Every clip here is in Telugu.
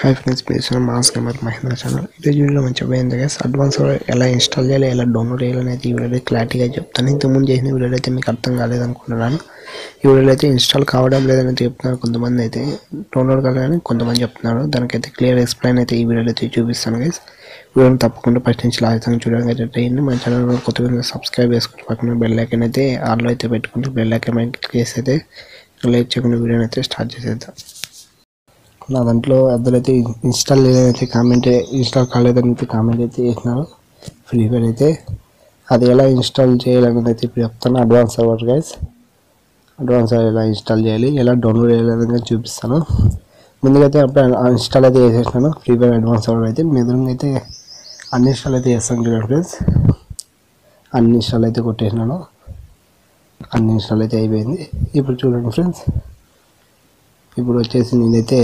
hi friends please mass camera Mahendra channel ఇదే వీడియోలో మంచిగా పోయింది గైస్ అడ్వాన్స్ ఎలా ఇన్స్టాల్ చేయాలి ఎలా డౌన్లోడ్ చేయాలని అయితే ఈ వీడియోలో క్లారిటీగా చెప్తాను ఇంతకుముందు చేసిన వీడియోలో అయితే మీకు అర్థం కాలేదనుకుంటున్నాను ఈ వీడియోలో అయితే ఇన్స్టాల్ కావడం లేదని అయితే చెప్తున్నారు కొంతమంది అయితే డౌన్లోడ్ కాలేదని కొంతమంది చెప్తున్నారు దానికైతే క్లియర్ ఎక్స్ప్లెయిన్ అయితే ఈ వీడియోలో అయితే చూపిస్తాను గైస్ వీడియోని తప్పకుండా ఫస్ట్ నుంచి లాస్ట్ చూడడానికి అయితే ట్రై చేయండి మన ఛానల్ కొత్త వీడియో సబ్స్క్రైబ్ చేసుకుని పక్కన బెల్ ఐకన్ అయితే ఆన్లో అయితే పెట్టుకుంటే బెల్ ఐకన్ మీద క్లిక్ చేసి అయితే లైక్ చేయకుండా వీడియోని అయితే స్టార్ట్ చేసేద్దాం నా దాంట్లో అద్దరు అయితే ఇన్స్టాల్ లేదైతే కామెంట్ ఇన్స్టాల్ కాలేదని అయితే కామెంట్ అయితే చేసినారు ఫ్రీ ఫైర్ అయితే అది ఎలా ఇన్స్టాల్ చేయాలనేది అయితే ఇప్పుడు చెప్తాను advance server guys advance server ఎలా ఇన్స్టాల్ చేయాలి ఎలా డౌన్లోడ్ చేయాలని చూపిస్తాను ముందుగా అయితే అప్పుడు ఇన్స్టాల్ అయితే చేసేసినాను ఫ్రీ ఫైర్ అడ్వాన్స్ సర్వర్ అయితే మీ ఎదురుగా అయితే అన్ఇన్స్టాల్ అయితే చేస్తాను చూడండి ఫ్రెండ్స్ అన్ఇన్స్టాల్ అయితే కొట్టేసినాను అన్ఇన్స్టాల్ అయితే అయిపోయింది ఇప్పుడు చూడండి ఫ్రెండ్స్ ఇప్పుడు వచ్చేసి నేనైతే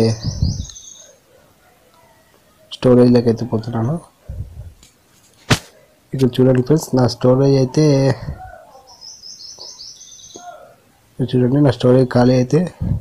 స్టోరేజ్లోకి అయితే పోతున్నాను ఇక్కడ చూడండి ఫ్రెండ్స్ నా స్టోరేజ్ అయితే ఇక్కడ చూడండి నా స్టోరేజ్ ఖాళీ అయితే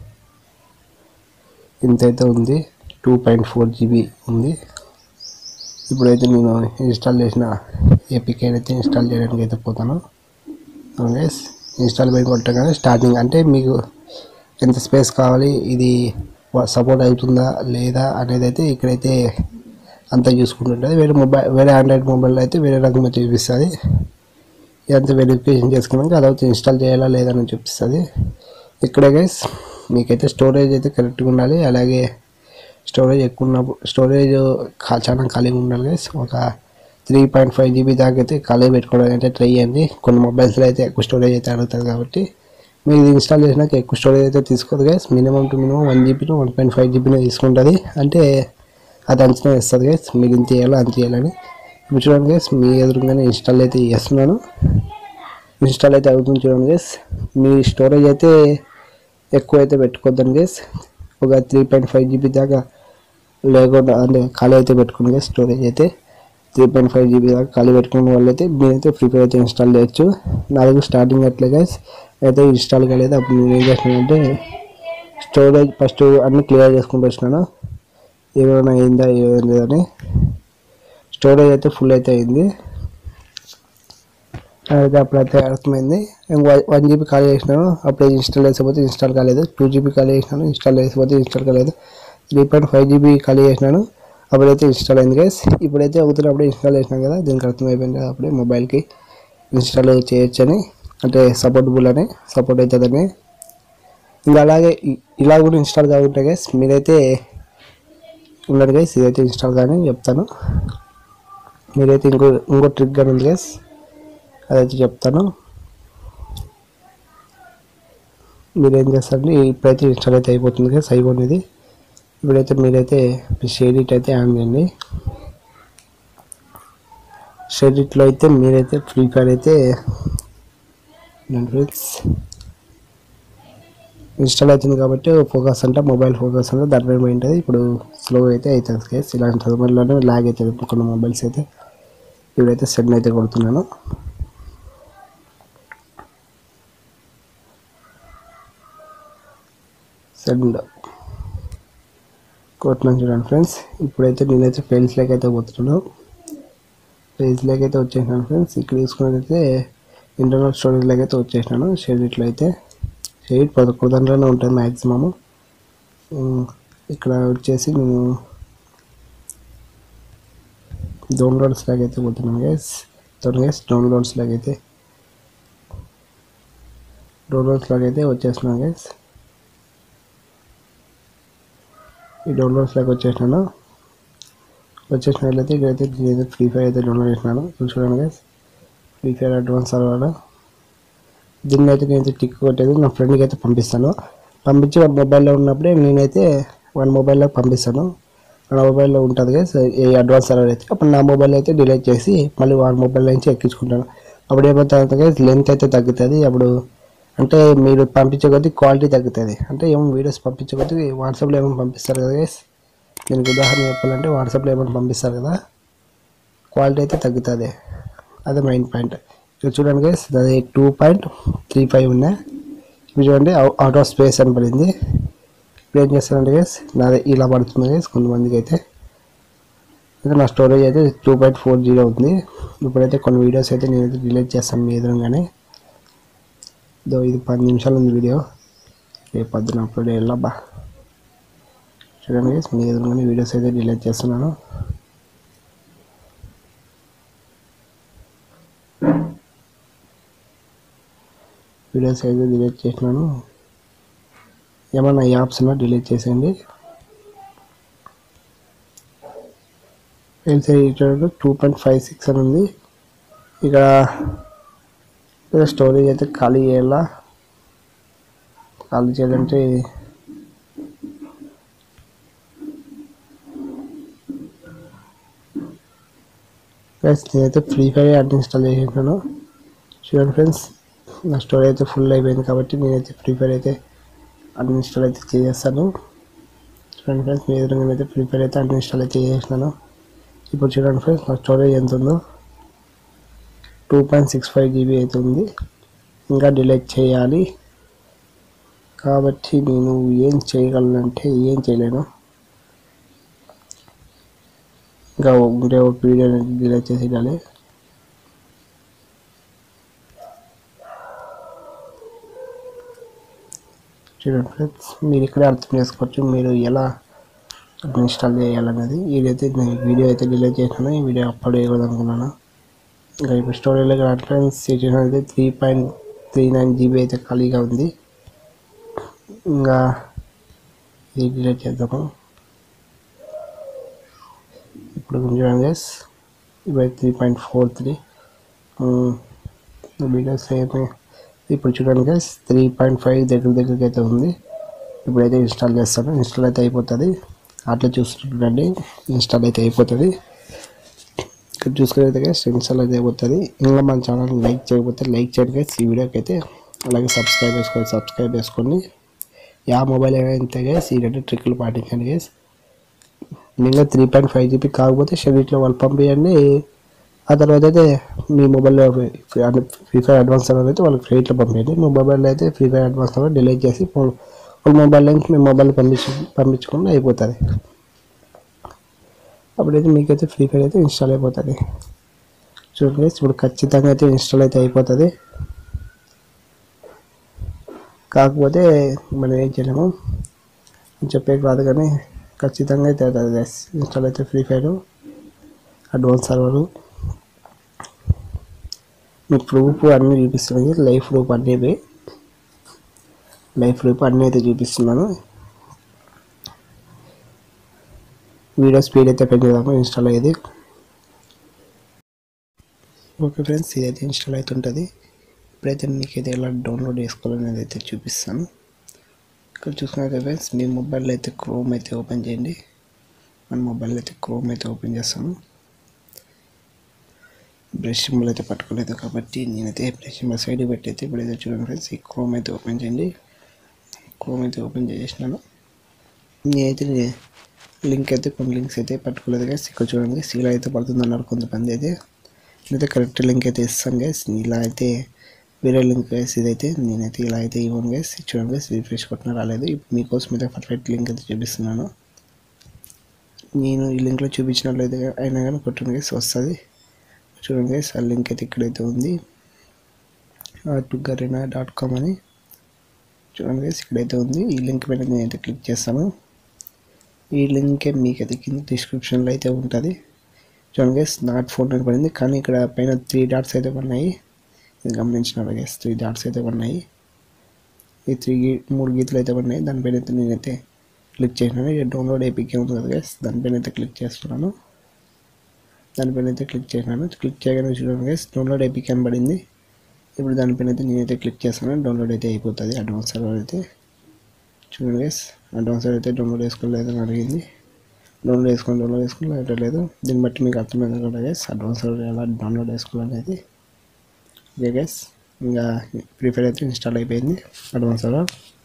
ఇంత అయితే ఉంది టూ పాయింట్ ఫోర్ జీబీ ఉంది ఇప్పుడైతే నేను ఇన్స్టాల్ చేసిన ఏపీకే అయితే ఇన్స్టాల్ చేయడానికి అయితే పోతాను గైస్ ఇన్స్టాల్ పైన కొట్టగానే స్టార్టింగ్ అంటే మీకు ఎంత స్పేస్ కావాలి ఇది సపోర్ట్ అవుతుందా లేదా అనేది అయితే ఇక్కడైతే అంతా చూసుకుంటుంటుంది వేరే మొబైల్ వేరే ఆండ్రాయిడ్ మొబైల్లో అయితే వేరే రకంగా చూపిస్తుంది ఇదంతా వెరిఫికేషన్ చేసుకున్నాక అదైతే ఇన్స్టాల్ చేయాలా లేదా అని చూపిస్తుంది ఇక్కడే గైస్ మీకైతే స్టోరేజ్ అయితే కరెక్ట్గా ఉండాలి అలాగే స్టోరేజ్ ఎక్కువ ఉన్నప్పుడు స్టోరేజ్ కా- చాలా ఖాళీగా ఉండాలి గైస్ ఒక త్రీ పాయింట్ ఫైవ్ జీబీ దాకా అయితే ఖాళీ పెట్టుకోవడానికి అయితే ట్రై చేయండి కొన్ని మొబైల్స్లో అయితే ఎక్కువ స్టోరేజ్ అయితే అడుగుతుంది కాబట్టి మీరు ఇది ఇన్స్టాల్ చేసినాక ఎక్కువ స్టోరేజ్ అయితే తీసుకోదు guys minimum two minimum one జీబీను వన్ పాయింట్ ఫైవ్ జీబీనే తీసుకుంటుంది అంటే అది అంచనా ఇస్తుంది గైస్ మీరు ఇంత చేయాలో అంత చేయాలని ఇప్పుడు చూడండి గైస్ మీ ఎదురుగానే ఇన్స్టాల్ అయితే చేస్తున్నాను ఇన్స్టాల్ అయితే అవుతుంది చూడండి గైస్ మీ స్టోరేజ్ అయితే ఎక్కువ అయితే పెట్టుకోద్దండి గైస్ ఒక త్రీ పాయింట్ ఫైవ్ జీబీ దాకా లేకుండా అంటే ఖాళీ అయితే పెట్టుకోండి గైస్ స్టోరేజ్ అయితే త్రీ పాయింట్ ఫైవ్ జీబీ దాకా ఖాళీ పెట్టుకున్న వాళ్ళైతే మీరైతే ఫ్రీ ఫైర్ అయితే ఇన్స్టాల్ చేయొచ్చు నా దగ్గర స్టార్టింగ్ అట్లే గైస్ అయితే ఇన్స్టాల్ కాలేదు అప్పుడు నేను ఏం చేసినానంటే స్టోరేజ్ ఫస్ట్ అన్ని క్లియర్ చేసుకుంటూ వచ్చినాను ఏమైనా అయిందా ఏమైంది అని స్టోరేజ్ అయితే ఫుల్ అయితే అయింది అయితే అప్పుడైతే అర్థమైంది వన్ జీబీ ఖాళీ చేసినాను అప్పుడు ఇన్స్టాల్ చేసిపోతే ఇన్స్టాల్ కాలేదు టూ జీబీ ఖాళీ చేసినాను ఇన్స్టాల్ చేసిపోతే ఇన్స్టాల్ కాలేదు త్రీ పాయింట్ ఫైవ్ జీబీ ఖాళీ చేసినాను అప్పుడైతే ఇన్స్టాల్ అయింది గైస్ ఇప్పుడైతే అవుతున్నప్పుడు ఇన్స్టాల్ చేసినాను కదా దీనికి అర్థమైపోయింది కదా అప్పుడే మొబైల్కి ఇన్స్టాల్ చేయొచ్చని అంటే సపోర్టబుల్ అని సపోర్ట్ అవుతుందని ఇంకా అలాగే ఇ- ఇలా కూడా ఇన్స్టాల్ కాకుంటే గైస్ మీరైతే ఉండదు గైస్ ఇదైతే ఇన్స్టాల్ కానీ చెప్తాను మీరైతే ఇంకో ఇంకో ట్రిక్ కానీ ఉంది గైస్ అదైతే చెప్తాను మీరు ఏం చేస్తారంటే ఇప్పుడైతే ఇన్స్టాల్ అయితే అయిపోతుంది గైస్ అయిపోయింది ఇప్పుడైతే మీరైతే మీ షేడిట్ అయితే ఆన్ చేయండి షేడిట్లో అయితే మీరైతే ఫ్రీ ఫైర్ అయితే ఫ్రెండ్స్ ఇన్స్టాల్ అవుతుంది కాబట్టి ఫోకస్ అంటే మొబైల్ ఫోకస్ అంటే దాని మీద ఉంటుంది ఇప్పుడు స్లో అయితే అవుతుంది కేస్ ఇలాంటి సమయంలోనే లాగ్ అవుతుంది కొన్ని మొబైల్స్ అయితే ఇప్పుడైతే సెండ్ అయితే కొడుతున్నాను సెండ్ కొట్టినాను చూడండి ఫ్రెండ్స్ ఇప్పుడైతే నేనైతే ఫెయిల్స్లోకి అయితే పోతున్నాను ఫెయిల్స్లోకి అయితే వచ్చేసినాను ఫ్రెండ్స్ ఇక్కడ తీసుకున్నట్లయితే ఇంటర్నల్ స్టోరేజ్లోకి అయితే వచ్చేసినాను షెడిట్లో అయితే షెడ్ పదకొండు దాంట్లోనే ఉంటుంది మ్యాక్సిమము ఇక్కడ వచ్చేసి నేను డౌన్లోడ్స్ లాగా అయితే పోతున్నాను గైస్ చూడండి గైస్ డౌన్లోడ్స్ లాగా అయితే డౌన్లోడ్స్ లాగా అయితే వచ్చేస్తున్నాను గైస్ ఈ డౌన్లోడ్స్ లాగా వచ్చేసినాను వచ్చేసినట్లయితే ఇక్కడైతే నేనైతే ఫ్రీ ఫైర్ అయితే డౌన్లోడ్ చేసినాను చూసుకోండి guys free fire advance server దీన్ని అయితే నేనైతే టిక్ కొట్టేది నా ఫ్రెండ్కి అయితే పంపిస్తాను పంపించి వాడి మొబైల్లో ఉన్నప్పుడే నేనైతే వాడి మొబైల్లో పంపిస్తాను నా మొబైల్లో ఉంటుంది కదా ఈ అడ్వాన్స్ సర్వర్ అయితే అప్పుడు నా మొబైల్ అయితే డిలీట్ చేసి మళ్ళీ వాడి మొబైల్ నుంచి ఎక్కించుకుంటాను అప్పుడు ఏమవుతుంది లెంత్ అయితే తగ్గుతుంది అప్పుడు అంటే మీరు పంపించే కొద్దీ క్వాలిటీ తగ్గుతుంది అంటే ఏమో వీడియోస్ పంపించే కొద్దీ వాట్సాప్లో ఏమైనా పంపిస్తారు కదా గైస్ దీనికి ఉదాహరణ చెప్పాలంటే వాట్సాప్లో ఏమైనా పంపిస్తారు కదా క్వాలిటీ అయితే తగ్గుతుంది అదే మెయిన్ పాయింట్ ఇక్కడ చూడండి గైస్ అది టూ పాయింట్ త్రీ ఫైవ్ ఉన్నాయి ఇప్పుడు చూడండి అవుట్ ఆఫ్ స్పేస్ అని పడింది ఇప్పుడు ఏం చేస్తానంటే గైస్ నాది ఇలా పడుతుంది గైస్ కొంతమందికి అయితే అయితే నా స్టోరేజ్ అయితే టూ పాయింట్ ఫోర్ జీరో ఉంది ఇప్పుడైతే కొన్ని వీడియోస్ అయితే నేను డిలీట్ చేస్తాను మీ ఎదురుగానే ఇదో ఇది పది నిమిషాలు ఉంది వీడియో రేపు పొద్దున అప్లోడ్ చేయాలబ్బా చూడండి guys, మీ ఎదురుగానే వీడియోస్ అయితే డిలీట్ చేస్తున్నాను వీడియోస్ అయితే డిలీట్ చేసినాను ఏమన్నా యాప్స్ ఉన్నా డిలీట్ చేసేయండి ఎల్సీ టూ పాయింట్ ఫైవ్ సిక్స్ అని ఉంది ఇక్కడ ఇక్కడ స్టోరేజ్ అయితే ఖాళీ చేయాలా ఖాళీ చేయాలంటే ఫ్రెండ్స్ నేనైతే ఫ్రీ ఫైర్ అన్ఇన్స్టాల్ చేసినాను చూడండి ఫ్రెండ్స్ నా స్టోరేజ్ అయితే ఫుల్ అయిపోయింది కాబట్టి నేనైతే ఫ్రీ ఫైర్ అయితే అన్ఇన్స్టాల్ అయితే చేసేస్తాను చూడండి ఫ్రెండ్స్ మీ ఎదురుగా అయితే ఫ్రీ ఫైర్ అయితే అన్ఇన్స్టాల్ అయితే చేసేసినాను ఇప్పుడు చూడండి ఫ్రెండ్స్ నా స్టోరేజ్ ఎంత ఉందో two point six five GB అయితే ఉంది ఇంకా డిలీట్ చేయాలి కాబట్టి నేను ఏం చేయగలనంటే ఏం చేయలేను ఇంకా ఉండే ఒక వీడియో డిలీట్ చేసి ఇవ్వాలి చూడండి ఫ్రెండ్స్ మీరు ఇక్కడే అర్థం చేసుకోవచ్చు మీరు ఎలా ఇన్స్టాల్ చేయాలనేది ఇదైతే నేను వీడియో అయితే డిలీట్ చేసినాను ఈ వీడియో అప్లోడ్ చేయకూడదు అనుకున్నాను ఇంకా ఇప్పుడు స్టోరీలో రాట్ ఫ్రెండ్స్ సిచ్యువేషన్ అయితే three point three nine GB అయితే ఖాళీగా ఉంది ఇంకా ఇది డిలీట్ చేద్దాము ఇప్పుడు చూడండి గైస్ ఇప్పుడు three point four three videos ఏమి ఇప్పుడు చూడండి గైస్ త్రీ పాయింట్ ఫైవ్ దగ్గర దగ్గరికి అయితే ఉంది ఇప్పుడైతే ఇన్స్టాల్ చేస్తాను ఇన్స్టాల్ అయితే అయిపోతుంది అట్లా చూస్తుండండి ఇన్స్టాల్ అయితే అయిపోతుంది ఇక్కడ చూసుకున్నైతే గైస్ ఇన్స్టాల్ అయితే అయిపోతుంది ఇంకా మన ఛానల్ లైక్ చేయకపోతే లైక్ చేయండి గైస్ ఈ వీడియోకి అయితే అలాగే సబ్స్క్రైబ్ చేసుకోండి సబ్స్క్రైబ్ చేసుకోండి యా మొబైల్ అయినా ఇంతే గైస్ ఈ రెండు ట్రిక్లు పాటించండి గైస్ ఇంకా త్రీ పాయింట్ ఫైవ్ జీబీ కాకపోతే షెడ్యూట్లో వాళ్ళు పంపించండి ఆ తర్వాత అయితే మీ మొబైల్లో ఫ్రీ ఫైర్ అడ్వాన్స్ సర్వర్ అయితే వాళ్ళకి ఫ్రీట్లో పంపించండి మీ మొబైల్లో అయితే free fire advance server delete చేసి ఫోన్ వాళ్ళ మొబైల్ నుంచి మీ మొబైల్ పంపించి పంపించకుండా అయిపోతుంది అప్పుడైతే మీకైతే ఫ్రీ ఫైర్ అయితే ఇన్స్టాల్ అయిపోతుంది చూడండి ఇప్పుడు ఖచ్చితంగా అయితే ఇన్స్టాల్ అయితే అయిపోతుంది కాకపోతే మనం ఏం చేయలేము చెప్పే కాదు కానీ ఖచ్చితంగా అయితే అవుతుంది గైస్ ఇన్స్టాల్ అయితే ఫ్రీ ఫైర్ అడ్వాన్స్ సర్వరు మీ ప్రూఫ్ అన్నీ చూపిస్తున్నాయి లైఫ్ ప్రూఫ్ అన్నీ ఇవి లైఫ్ ప్రూఫ్ అన్నీ అయితే చూపిస్తున్నాను వీడియో స్పీడ్ అయితే పెంచుదాము ఇన్స్టాల్ అయ్యేది ఓకే ఫ్రెండ్స్ ఇదైతే ఇన్స్టాల్ అవుతుంటుంది ఇప్పుడైతే మీకు అయితే ఎలా డౌన్లోడ్ చేసుకోవాలనేది అయితే చూపిస్తాను ఇక్కడ చూసుకున్నట్లయితే ఫ్రెండ్స్ మీ మొబైల్లో అయితే క్రోమ్ అయితే ఓపెన్ చేయండి మన మొబైల్ అయితే క్రోమ్ అయితే ఓపెన్ చేస్తాను బ్రష్ సింబల్ అయితే పట్టుకోలేదు కాబట్టి నేనైతే బ్రష్ సింబల్ సైడ్ పెట్టి అయితే ఇప్పుడైతే చూడండి ఫ్రెండ్స్ ఈ క్రోమ్ అయితే ఓపెన్ చేయండి క్రోమ్ అయితే ఓపెన్ చేసేసినాను నేనైతే లింక్ అయితే కొన్ని లింక్స్ అయితే పట్టుకోలేదు గైస్ ఇక్కడ చూడండి సీలా అయితే పడుతుంది అన్నారు కొంతమంది అయితే నేనైతే కరెక్ట్ లింక్ అయితే ఇస్తాను గైస్ ఇలా అయితే వేరే లింక్ గైస్ ఇదైతే నేనైతే ఇలా అయితే ఇవ్వను గైస్ చూడండి గైస్ రిఫ్రెష్ కొట్టినా రాలేదు ఇప్పుడు మీకోసం అయితే పర్ఫెక్ట్ లింక్ అయితే చూపిస్తున్నాను నేను ఈ లింక్లో చూపించినట్లయితే అయినా కానీ కొట్టండి గైస్ వస్తుంది చూడండి గైస్ ఆ లింక్ అయితే ఇక్కడైతే ఉంది టుగరీనా డాట్ కామ్ అని చూడండి గైస్ ఇక్కడైతే ఉంది ఈ లింక్ పైన నేనైతే క్లిక్ చేస్తాను ఈ లింకే మీకు అయితే కింద డిస్క్రిప్షన్లో అయితే ఉంటుంది చూడండి గైస్ నాట్ ఫోన్ అని పడింది కానీ ఇక్కడ పైన త్రీ డాట్స్ అయితే ఉన్నాయి ఇది గమనించినారు గైస్ త్రీ డాట్స్ అయితే ఉన్నాయి ఈ త్రీ మూడు గీతలు అయితే ఉన్నాయి దానిపైన అయితే నేనైతే క్లిక్ చేసినాను ఇది డౌన్లోడ్ ఏపీకే ఉంది కదా గైస్ దానిపైన అయితే క్లిక్ చేస్తున్నాను దానిపైన అయితే క్లిక్ చేసినాను క్లిక్ చేయగానే చూడండి గైస్ డౌన్లోడ్ ఏపీకే అని పడింది ఇప్పుడు దానిపైన అయితే నేనైతే క్లిక్ చేస్తాను డౌన్లోడ్ అయితే అయిపోతుంది అడ్వాన్స్ సర్వర్ అయితే చూడండి గైస్ అడ్వాన్స్ సర్వర్ అయితే డౌన్లోడ్ చేసుకోలేదని అడిగింది డౌన్లోడ్ చేసుకొని డౌన్లోడ్ చేసుకుని లేదు దీన్ని బట్టి మీకు అర్థమైంది కదా గైస్ అడ్వాన్స్ సర్వర్ ఎలా డౌన్లోడ్ చేసుకోవాలనేది ఓకే గైస్ ఇంకా ప్రిఫర్ అయితే ఇన్స్టాల్ అయిపోయింది అడ్వాన్స్ సర్వర్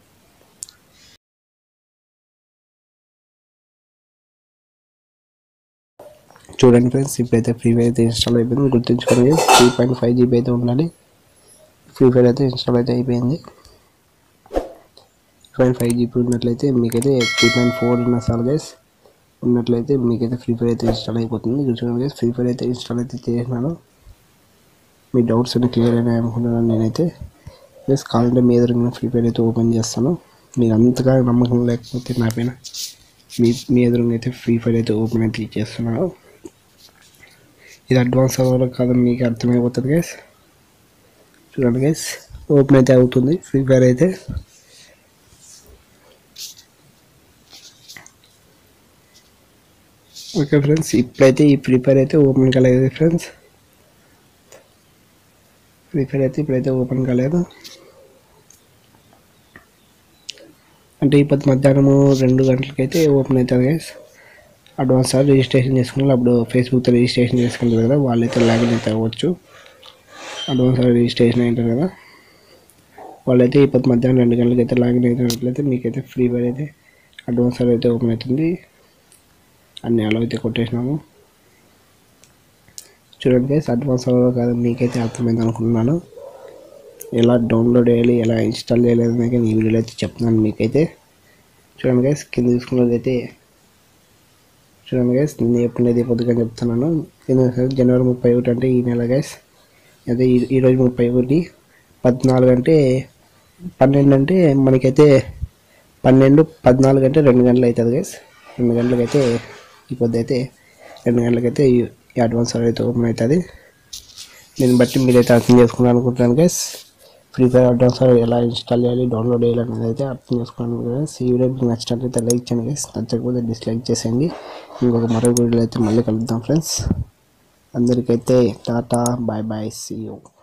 చూడండి ఫ్రెండ్స్ ఇప్పుడైతే ఫ్రీ ఫైర్ అయితే ఇన్స్టాల్ అయిపోయింది గుర్తుంచుకోండి త్రీ పాయింట్ ఫైవ్ జీబీ అయితే ఉండాలి ఫ్రీ ఫైర్ అయితే ఇన్స్టాల్ అయితే అయిపోయింది పాయింట్ ఫైవ్ జీబీ ఉన్నట్లయితే మీకైతే త్రీ పాయింట్ ఫోర్ ఉన్న సార్ గైస్ ఉన్నట్లయితే మీకైతే ఫ్రీ ఫైర్ అయితే ఇన్స్టాల్ అయిపోతుంది ఇక్కడ చూడండి గైస్ ఫ్రీ ఫైర్ అయితే ఇన్స్టాల్ అయితే చేసినాను మీ డౌట్స్ అన్ని క్లియర్ అయినాయి అనుకుంటున్నాను నేనైతే ప్లస్ కావాలంటే మీ ఎదురుగా ఫ్రీ ఫైర్ అయితే ఓపెన్ చేస్తాను మీరు అంతగా నమ్మకం లేకపోతే నా పైన మీ మీ ఎదురుగా అయితే ఫ్రీ ఫైర్ అయితే ఓపెన్ అయితే చేస్తున్నాను ఇది అడ్వాన్స్ అవ్వాలి కాదు మీకు అర్థమైపోతుంది గైస్ చూడండి గైస్ ఓపెన్ అయితే అవుతుంది ఫ్రీ ఫైర్ అయితే ఓకే ఫ్రెండ్స్ ఇప్పుడైతే ఈ ఫ్రీ ఫైర్ అయితే ఓపెన్ కాలేదు ఫ్రెండ్స్ ఫ్రీ ఫైర్ అయితే ఇప్పుడైతే ఓపెన్ కాలేదు అంటే ఇప్పుడు మధ్యాహ్నము రెండు గంటలకైతే ఓపెన్ అవుతుంది గైస్ అడ్వాన్స్ రిజిస్ట్రేషన్ చేసుకున్నారు అప్పుడు ఫేస్బుక్తో రిజిస్ట్రేషన్ చేసుకుంటారు కదా వాళ్ళైతే లాగిన్ అయితే అవ్వచ్చు అడ్వాన్స్ రిజిస్ట్రేషన్ అయింటారు కదా వాళ్ళైతే ఇప్పుడు మధ్యాహ్నం రెండు గంటలకి అయితే లాగిన్ అయినట్లయితే మీకైతే ఫ్రీ ఫైర్ అయితే అడ్వాన్స్ అయితే ఓపెన్ అవుతుంది అన్ని అలా అయితే కొట్టేసినాము చూడండి గైస్ అడ్వాన్స్ అవ్వదు కాదు మీకైతే అర్థమైంది అనుకుంటున్నాను ఎలా డౌన్లోడ్ చేయాలి ఎలా ఇన్స్టాల్ చేయాలి అనేది ఈ వీడియోలో అయితే చెప్తున్నాను మీకైతే చూడండి గైస్ కింద చూసుకున్నదైతే చూడండి గైస్ నేను ఎప్పుడైతే పొద్దుగా చెప్తున్నాను కింద జనవరి ముప్పై ఒకటి అంటే ఈ నెల గైస్ అదే ఈ- ఈరోజు ముప్పై ఒకటి పద్నాలుగు అంటే పన్నెండు అంటే మనకైతే పన్నెండు పద్నాలుగు అంటే రెండు గంటలు అవుతుంది గైస్ రెండు గంటలకైతే ఈ పొద్దు అయితే రెండు గంటలకైతే ఈ ఈ అడ్వాన్స్ అయితే ఓపెన్ అవుతుంది దీన్ని బట్టి మీరైతే అర్థం చేసుకున్నాను అనుకుంటున్నాను గైస్ ఫ్రీ ఫైర్ అడ్వాన్స్ ఎలా ఇన్స్టాల్ చేయాలి డౌన్లోడ్ చేయాలి అనేది అయితే అర్థం చేసుకున్నాను గైస్ ఈ వీడియో మీకు నచ్చినట్లయితే లైక్ చేయండి గైస్ నచ్చకపోతే డిస్లైక్ చేసేయండి ఇంకొక మరో వీడియోలో అయితే మళ్ళీ కలుద్దాం ఫ్రెండ్స్ అందరికైతే tata bye bye see you